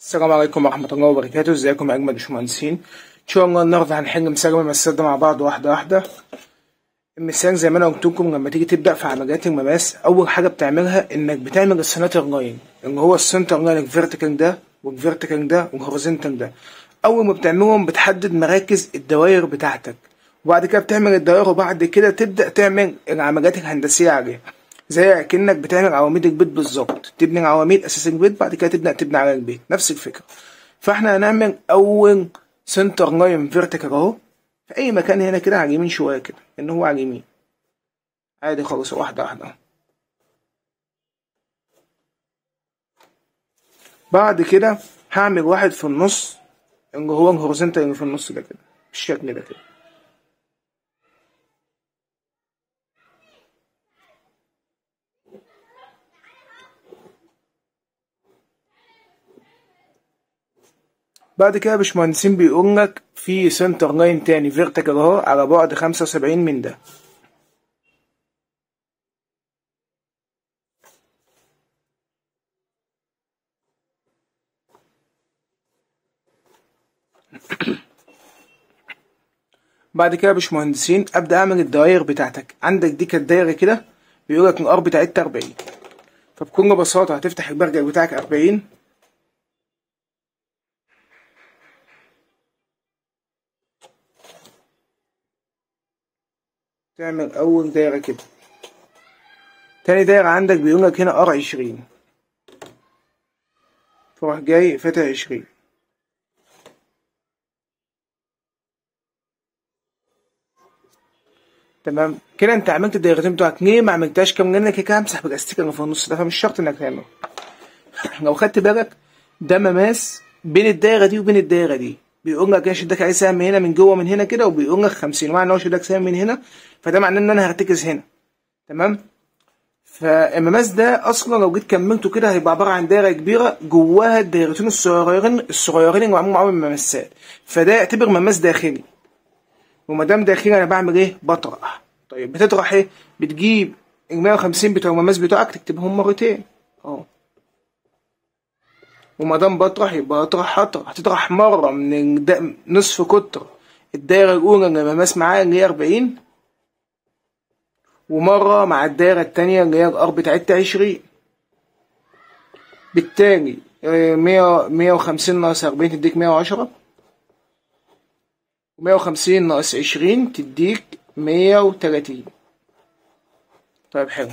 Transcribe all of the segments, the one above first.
السلام عليكم ورحمة الله وبركاته ازيكم يا أجمل باشمهندسين إن شاء الله النهاردة هنحل مثال المماسات ده مع بعض واحدة واحدة المثال زي ما أنا قلت لكم لما تيجي تبدأ في عمليات المماس أول حاجة بتعملها إنك بتعمل السنتر لاين اللي هو السنتر لاين الفيرتيكال ده والفيرتيكال ده والهوريزونتال ده أول ما بتعملهم بتحدد مراكز الدوائر بتاعتك وبعد كده بتعمل الدوائر وبعد كده تبدأ تعمل العمليات الهندسية عليها زي كأنك بتعمل عواميد البيت بالظبط تبني عواميد أساس البيت بعد كده تبدأ تبني على البيت نفس الفكرة فاحنا هنعمل أول سنتر لاين فيرتيكال أهو في أي مكان هنا كده على اليمين شوية كده إن هو على اليمين عادي خالص واحدة واحدة بعد كده هعمل واحد في النص اللي هو الهوريزونتال اللي في النص ده كده بالشكل ده كده بعد كده يا باشمهندسين بيقول لك في سنتر لاين تاني فيرتيكال اهو على بعد خمسة وسبعين من ده بعد كده يا باشمهندسين ابدا اعمل الدوائر بتاعتك عندك دي كانت دايره كده بيقول لك الار بتاعتها 40 فبكل بساطه هتفتح البرجر بتاعك 40 تعمل اول دايره كده تاني دايره عندك بيقول لك هنا ار 20 تروح جاي فاتح 20 تمام كده انت عملت الدايرتين بتوعك ليه ما عملتهاش كام لانك كده همسح بالاستيكر اللي في النص ده فمش شرط انك تعمله لو خدت بالك ده مماس بين الدايره دي وبين الدايره دي بيقول لك يا شدك عايز سهم هنا من جوه من هنا كده وبيقول لك 50 معنى ان هو شدك سهم من هنا فده معناه ان انا هرتكز هنا تمام فالمماس ده اصلا لو جيت كملته كده هيبقى عباره عن دايره كبيره جواها الدايرتين الصغيرين الصغيرين اللي معمول معاهم المماسات فده يعتبر مماس داخلي وما دام داخلي انا بعمل ايه بطرح طيب بتطرح ايه بتجيب ال 150 بتوع المماس بتوعك تكتبهم مرتين اه وما دام بطرح يبقى اطرح هطرح هتطرح مره من الد... نصف قطر الدايره الاولى اللي المماس معايا اللي هي 40 ومره مع الدايره التانية اللي هي الار بتاعتها 20 بالتالي 100 150 ناقص 40 تديك 110 ومية وخمسين ناقص عشرين تديك مية وتلاتين طيب حلو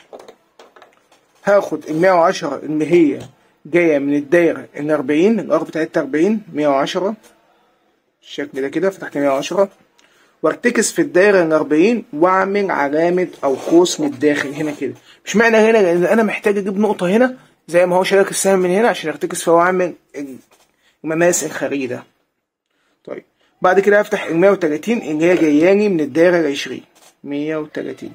هاخد المية وعشرة اللي هي جاية من الدايرة الأربعين الأر بتاعتها أربعين مية وعشرة الشكل ده كده فتحت مية وعشرة وارتكز في الدايرة الأربعين وأعمل علامة أو قوس من الداخل هنا كده مش معنى هنا لأن أنا محتاج أجيب نقطة هنا زي ما هو شارك السهم من هنا عشان ارتكز فيها وأعمل المماس الخارجي ده طيب بعد كده افتح ال 130 اللي هي جاياني من الدايره ال 20 130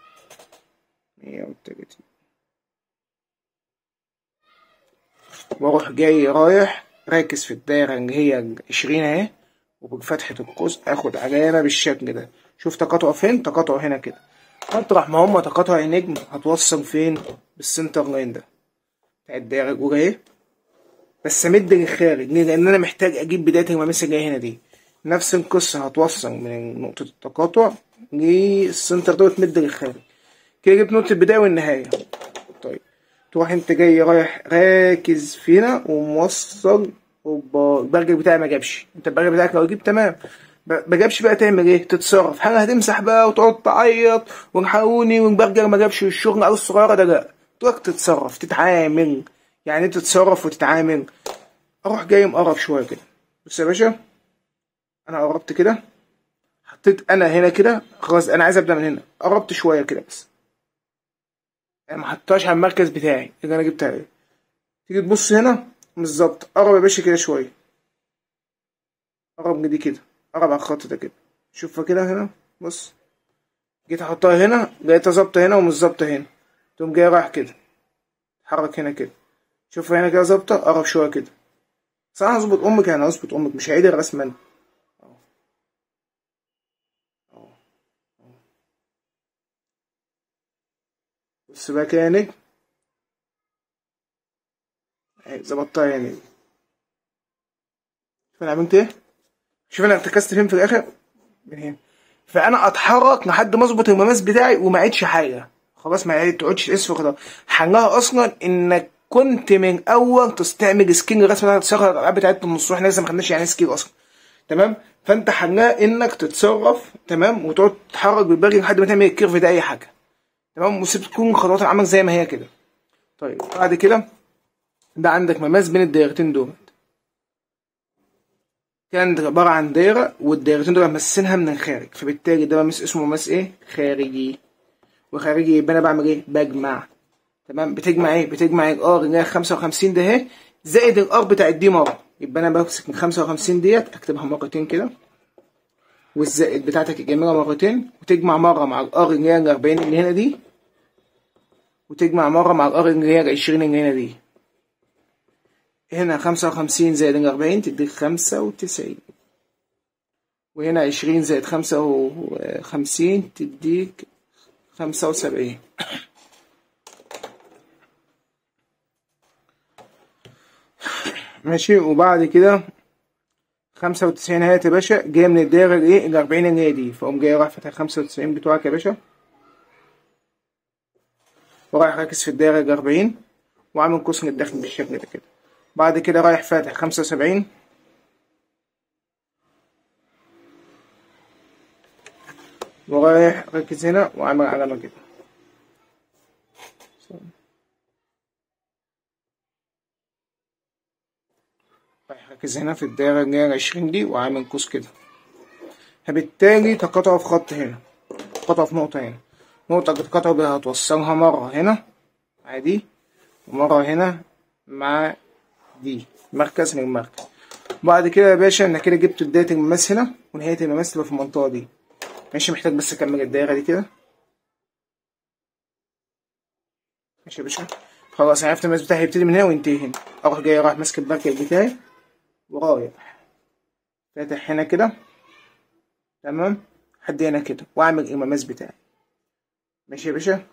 130 واروح جاي رايح راكز في الدايره اللي هي ال 20 اهي وبفتحة القوس اخد علامه بالشكل ده شوف تقاطعه فين تقاطعه هنا كده مطرح ما هما تقاطع النجم هتوصل فين بالسنتر لاين ده بتاع الدايره الاولى اهي بس امد للخارج ليه لان انا محتاج اجيب بدايه المماس اللي هنا دي نفس القصة هتوصل من نقطة التقاطع للسنتر ده وتمد للخارج كده جبت نقطة البداية والنهاية طيب تروح انت جاي رايح راكز فينا وموصل البرجر بتاعي ما جابش انت البرجر بتاعك لو جيب تمام ما جابش بقى تعمل ايه تتصرف هل هتمسح بقى وتقعد تعيط والحقوني والبرجر ما جابش والشغل او الصغيرة ده لا تروح تتصرف تتعامل يعني تتصرف وتتعامل اروح جاي مقرب شوية كده بص يا باشا انا قربت كده حطيت انا هنا كده خلاص انا عايز ابدا من هنا قربت شويه كده بس يعني ما حطيتهاش على المركز بتاعي اللي انا جبتها ايه تيجي تبص هنا بالظبط قرب يا باشا كده شويه قرب دي كده قرب على الخط ده كده شوفها كده هنا بص جيت احطها هنا لقيتها ظابطه هنا ومش ظابطه هنا تقوم جاي رايح كده اتحرك هنا كده شوفها هنا كده ظابطه قرب شويه كده بس انا هظبط امك يعني هظبط امك مش هعيد الرسم انا بص بقى كده يا نجم ظبطتها يا نجم شوف انا عملت ايه شوف انا ارتكزت فين في الاخر من هنا فانا اتحرك لحد ما اظبط المماس بتاعي وما عيدش حاجه خلاص ما تقعدش تقيس كده حلها اصلا انك كنت من اول تستعمل سكيل الرسمه بتاعت تسخر الالعاب بتاعتنا النص واحنا لسه ما خدناش يعني سكيل اصلا تمام فانت حلها انك تتصرف تمام وتقعد تتحرك بالبري لحد ما تعمل الكيرف ده اي حاجه تمام وسيب تكون خطوات العمل زي ما هي كده طيب بعد كده ده عندك مماس بين الدايرتين دول كان عبارة عن دايرة والدايرتين دول ممسينها من الخارج فبالتالي ده ممس اسمه مماس ايه؟ خارجي وخارجي يبقى انا بعمل ايه؟ بجمع تمام بتجمع ايه؟ بتجمع الار اللي هي 55 ده اهي زائد الار بتاعت دي مرة يبقى انا بمسك من 55 ديت اكتبها مرتين كده والزائد بتاعتك الجميلة مرتين وتجمع مرة مع الار اللي هي ال 40 اللي هنا دي وتجمع مرة مع الار اللي هي ال 20 اللي هنا دي هنا خمسة وخمسين زائد الأربعين تديك خمسة وتسعين وهنا عشرين زائد خمسة وخمسين تديك خمسة وسبعين ماشي وبعد كده خمسة وتسعين اهيت يا باشا جاية من الدايرة الايه الأربعين اللي هي دي فأقوم جاي رايح فاتح خمسة وتسعين بتوعك يا باشا ورايح راكز في الدايرة الأربعين وعامل قوس الداخل بالشكل ده كده بعد كده رايح فاتح خمسة وسبعين ورايح ركز هنا وعامل علامة كده رايح ركز هنا في الدايرة اللي هي العشرين دي وعامل قوس كده فبالتالي تقاطعوا في خط هنا تقاطعوا في نقطة هنا نقطة تقاطعوا بيها هتوصلها مرة هنا عادي ومرة هنا مع دي مركز من المركز بعد كده يا باشا انا كده جبت بداية المماس هنا ونهاية المماس تبقى في المنطقة دي ماشي محتاج بس اكمل الدايرة دي كده ماشي يا باشا خلاص عرفت المماس بتاعي هيبتدي من هنا وينتهي هنا اروح جاي رايح ماسك المركز بتاعي ورايح فاتح هنا كده تمام لحد هنا كده واعمل المماس بتاعي ماشي يا باشا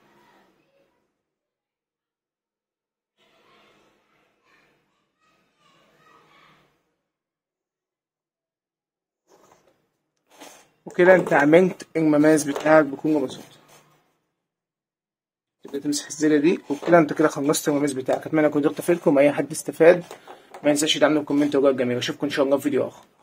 وكده انت عملت المماس بتاعك بكل بساطة تبدأ تمسح الزيادة دي وكده انت كده خلصت المماس بتاعك اتمنى اكون قدرت افيدكم اي حد استفاد ما ينساش يدعمنا بكومنت وجواب جميل اشوفكم ان شاء الله في فيديو اخر